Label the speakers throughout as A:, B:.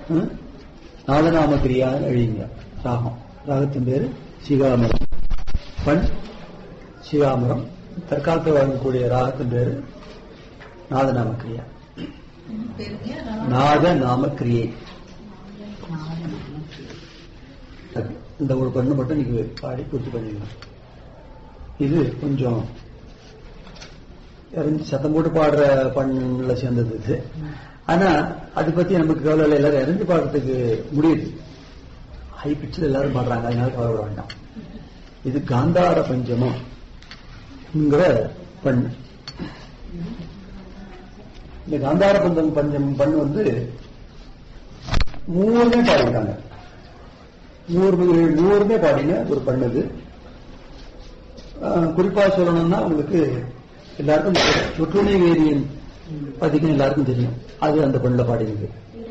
A: ம்? நாதநாம கிரியா எழுதிங்க ராகம் ராகத்தின் பேரு சிகாமரம் பண் சிகாமரம் தற்காலத்தில் வழங்கக்கூடிய ராகத்தின் பேரு நாதநாம கிரியா நாத நாம கிரியை அது. இந்த ஒரு பண்ணு மட்டும் நீங்க பாடி பூர்த்தி பண்ணிடலாம் இது கொஞ்சம் இறங்கி சத்தம் போட்டு பாடுற பண்ணல சேர்ந்தது இது ஆனா அது பத்தி நமக்கு கவலை இல்லை எல்லாரும் இறங்கி பாடுறதுக்கு முடியுது ஹை பிச்சில் எல்லாரும் பாடுறாங்க அதனால கவலைப்பட வேண்டாம் இது காந்தார பஞ்சமம்ங்கிற பண்ணு இந்த காந்தார பஞ்சம் பஞ்சம் பண்ணு வந்து மூணுமே பாடிட்டாங்க நூறு நூறுமே பாடின ஒரு பண்ணது ஆஹ் குறிப்பா சொல்லணும்னா உங்களுக்கு எல்லாருக்கும் ஒற்றுமை வேதியின் பதிக்கும் எல்லாருக்கும் தெரியும் அது அந்த பெண்ணில் பாடினது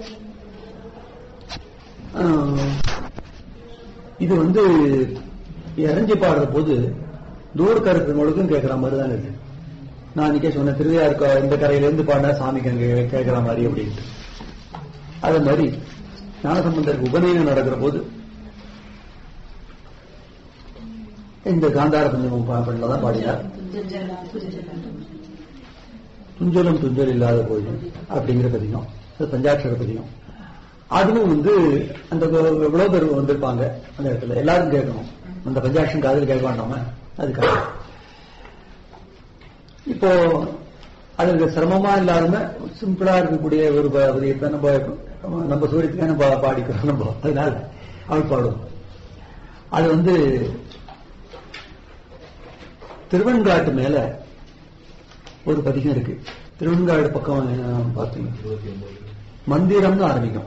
A: ஆஹ் இது வந்து இறஞ்சி பாடுற போது தூர கருத்துங்களுக்கும் கேட்கிற மாதிரி தான் இருக்கு நான் அன்னைக்கே சொன்ன திருவையாருக்கு இந்த கரையில இருந்து பாடினா சாமிக்கு அங்க கேட்கிற மாதிரி அப்படின்ட்டு அதே மாதிரி ஞானசம்பந்தருக்கு உபநயனம் நடக்கிற போது இந்த காந்தார பஞ்சமம் பண்ணல தான் பாடினார் துஞ்சலும் துஞ்சல் இல்லாத போயிடும் அப்படிங்கிற பதிகம் அது பஞ்சாட்சர பதிகம் அதுவும் வந்து அந்த எவ்வளவு பேர் வந்திருப்பாங்க அந்த இடத்துல எல்லாரும் கேட்கணும் அந்த பஞ்சாட்சம் காதல் கேட்க வேண்டாம அதுக்காக இப்போ அதுக்கு சிரமமா இல்லாம சிம்பிளா இருக்கக்கூடிய ஒரு பதியத்தை நம்ம நம்ம சூரியத்துக்கு நம்ம பாடிக்கிறோம் நம்ம அதனால அவள் பாடுவோம் அது வந்து திருவெண்காட்டு மேல ஒரு பதிகம் இருக்கு திருவெண்காடு பக்கம் பார்த்தீங்க மந்திரம்னு ஆரம்பிக்கும்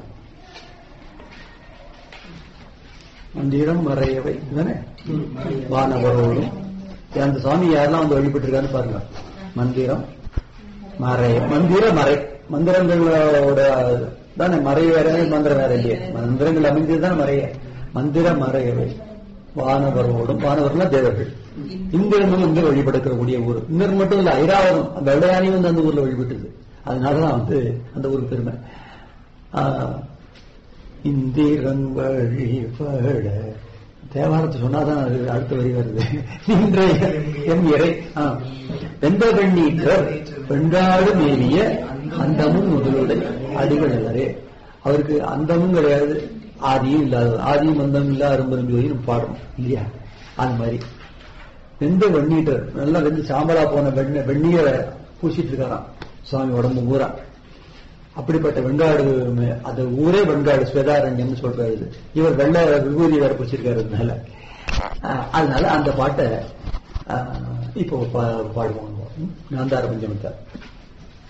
A: மந்திரம் மறையவை தானே வானவரோடும் அந்த சுவாமி யாரெல்லாம் வந்து வழிபட்டு இருக்கான்னு பாருங்க மந்திரம் மறைய மந்திர மறை மந்திரங்களோட தானே மறை வேற மந்திரம் வேற இல்லையே மந்திரங்கள் அமைந்தது தானே மறைய மந்திர மறையவை வானவரோடும் வானவர்னா தேவர்கள் இந்திரனும் வந்து வழிபடுக்கக்கூடிய ஊர் இன்னொரு மட்டும் இல்ல ஐராவதம் அந்த வெள்ளையானையும் வந்து அந்த ஊர்ல வழிபட்டுது அதனாலதான் வந்து அந்த ஊருக்கு பெருமை இந்திரன் வழிபட தேவாரத்தை சொன்னாதான் அது அடுத்த வரி வருது இன்றைய எம் இறை வெந்த பெண்ணீற்றர் பெண்காடு மேலிய அந்தமும் முதலுடைய அடிகள் எல்லாரே அவருக்கு அந்தமும் கிடையாது ஆதியும் இல்லாத ஆதியும் அந்தமும் இல்ல அரும்பெரும் ஜோதியும் பாடணும் இல்லையா அது மாதிரி வெந்த வெண்ணீட்டர் நல்லா வெந்து சாம்பலா போன வெண்ண வெந்நீரை பூசிட்டு இருக்காராம் சுவாமி உடம்பு ஊரா அப்படிப்பட்ட வெண்காடு அந்த ஊரே வெண்காடு ஸ்வேதாரண்யம் சொல்றாரு இது இவர் வெள்ள விபூதி வேற பூச்சிருக்காரு அதனால அதனால அந்த பாட்டை இப்போ பாடுவோம் காந்தார பஞ்சமத்தை